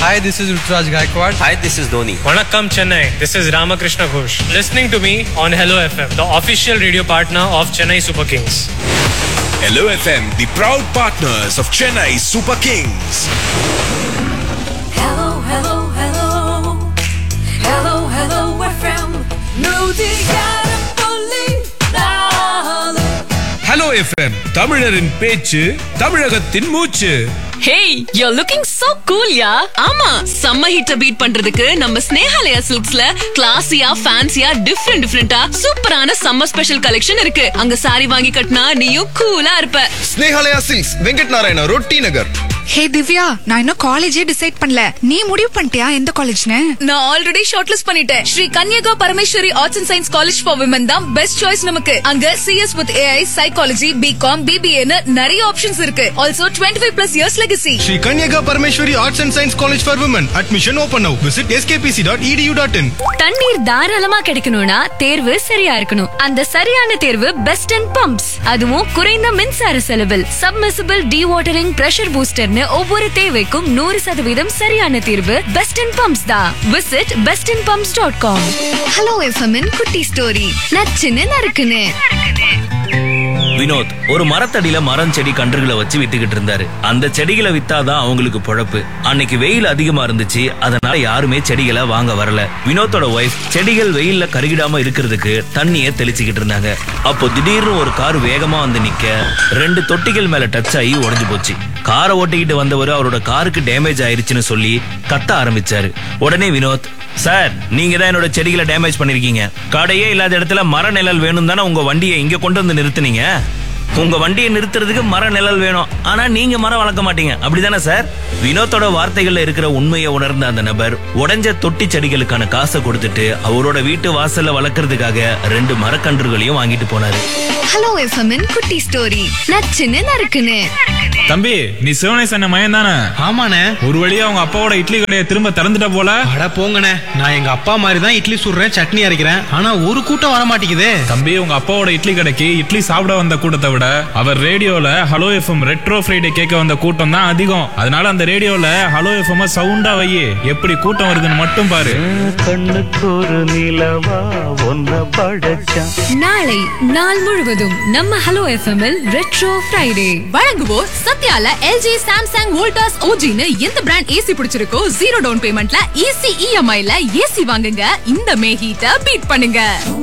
Hi, this is Rutraj Gaikwad. Hi, this is Dhoni. Vanakkam Chennai. This is Ramakrishna Ghosh. Listening to me on Hello FM, the official radio partner of Chennai Super Kings. Hello FM, the proud partners of Chennai Super Kings. Hello, hello, hello. Hello, hello, FM. நூதிகாரம் புள்ளி நாலு. Hello FM, தமிழரின் பேச்சு தமிழகத்தின் மூச்சு hey you looking so cool yeah ஆமா சம்ம ஹீட்ட beat பண்றதுக்கு நம்ம ஸ்னேஹாலயா சில்க்ஸ்ல கிளாசியா ஃபேன்சியா டிஃப்ரெண்ட் டிஃப்ரெண்டா சூப்பரான சம்மர் ஸ்பெஷல் கலெக்ஷன் இருக்கு அங்க சாரி வாங்கி கட்டினா நீயும் கூலா இருப்ப ஸ்னேகாலயா சில்க்ஸ் வெங்கட் நாராயண ரொட்டி நகர் ஹே திவ்யா நான் இன்னும் காலேஜே டிசைட் பண்ணல நீ முடிவு பண்ணிட்டியா எந்த காலேஜ்னு நான் ஆல்ரெடி ஷார்ட் லிஸ்ட் பண்ணிட்டேன் Sri Kanyaka Parameswari arts and science college for women தான் பெஸ்ட் சாய்ஸ் நமக்கு அங்க CS with AI psychology BCom பிபிஏன்னு நிறைய ஆப்ஷன்ஸ் இருக்கு also twenty five plus years legacy Sri Kanyaka Parameswari arts and science college for women admission open now visit SKPC dot edu dot in தண்ணீர் தாராளமா கிடைக்கணும்னா தேர்வு சரியா இருக்கணும் அந்த சரியான தேர்வு பெஸ்ட் அண்ட் பம்ப்ஸ் அதுவும் குறைந்த மின்சார செலவில் சப்மிசிபிள் வாட்டரிங் பிரஷர் பூஸ்டர்னு ஒவ்வொரு தேவைக்கும் நூறு சதவீதம் சரியான தீர்வு பெஸ்ட் அண்ட் பம்ப்ஸ் தான் visit best and pumps dot com hello FM குட்டி ஸ்டோரி நச்சுன்னு நறுக்குன்னு வினோத் ஒரு மரத்தடியில மரம் செடி கன்றுகளை வச்சு வித்துக்கிட்டு இருந்தாரு அந்த செடிகளை வித்தாதான் அவங்களுக்கு பொழப்பு அன்னைக்கு வெயில் அதிகமா இருந்துச்சு அதனால யாருமே செடிகளை வாங்க வரல வினோத்தோட ஒய்ஃப் செடிகள் வெயில்ல கருகிடாம இருக்கிறதுக்கு தண்ணிய தெளிச்சுக்கிட்டு இருந்தாங்க அப்போ திடீர்னு ஒரு கார் வேகமா வந்து நிக்க ரெண்டு தொட்டிகள் மேல டச் ஆகி உடைஞ்சு போச்சு காரை ஓட்டிக்கிட்டு வந்தவர் அவரோட காருக்கு டேமேஜ் ஆயிருச்சுன்னு சொல்லி கத்த ஆரம்பிச்சாரு உடனே வினோத் சார் நீங்க தான் என்னோட செடிகளை டேமேஜ் பண்ணிருக்கீங்க கடையே இல்லாத இடத்துல மர நிழல் வேணும் தானே உங்க வண்டியை இங்க கொண்டு வந்து நிறுத்துனீங்க உங்க வண்டியை நிறுத்துறதுக்கு மர நிழல் வேணும் ஆனா நீங்க மரம் வளர்க்க மாட்டீங்க அப்படிதானே சார் வினோத்தோட வார்த்தைகள்ல இருக்கிற உண்மையை உணர்ந்த அந்த நபர் உடைஞ்ச தொட்டி செடிகளுக்கான காசை கொடுத்துட்டு அவரோட வீட்டு வாசல்ல வளர்க்கறதுக்காக ரெண்டு மரக்கன்றுகளையும் வாங்கிட்டு போனாரு ஹலோ எஃப்எம் குட்டி ஸ்டோரி நச்சுன்னு நறுக்குன்னு தம்பி நீ சிவனேஸ் அண்ணன் மயன் தானே ஆமாண்ணே ஒரு வழியா அவங்க அப்பாவோட இட்லி கடையை திரும்ப திறந்துட்ட போல அட போங்கண்ணே நான் எங்க அப்பா மாதிரி தான் இட்லி சுடுறேன் சட்னி அரைக்கிறேன் ஆனா ஒரு கூட்டம் வர மாட்டேங்குதே தம்பி உங்க அப்பாவோட இட்லி கடைக்கு இட்லி சாப்பிட வந்த கூட்டத்தை விட அவர் ரேடியோல ஹலோ எஃப்எம் ரெட்ரோ ஃப்ரைடே கேட்க வந்த கூட்டம் தான் அதிகம் அதனால அந்த ரேடியோல ஹலோ எஃப்எம் சவுண்டா வை எப்படி கூட்டம் வருதுன்னு மட்டும் பாரு கண்ணுக்கு ஒரு நிலவா ஒன்ன படைச்சா நாளை நாள் முழுவதும் நம்ம ஹலோ எஃப்எம் ரெட்ரோ ஃப்ரைடே வழங்குவோர் சத்யால எல்ஜி சாம்சங் வோல்டாஸ் ஓஜின்னு எந்த பிராண்ட் ஏசி பிடிச்சிருக்கோ ஜீரோ டவுன் பேமெண்ட்ல ஈஸி இஎம்ஐல ஏசி வாங்குங்க இந்த மே ஹீட்ட பீட் பண்ணுங்க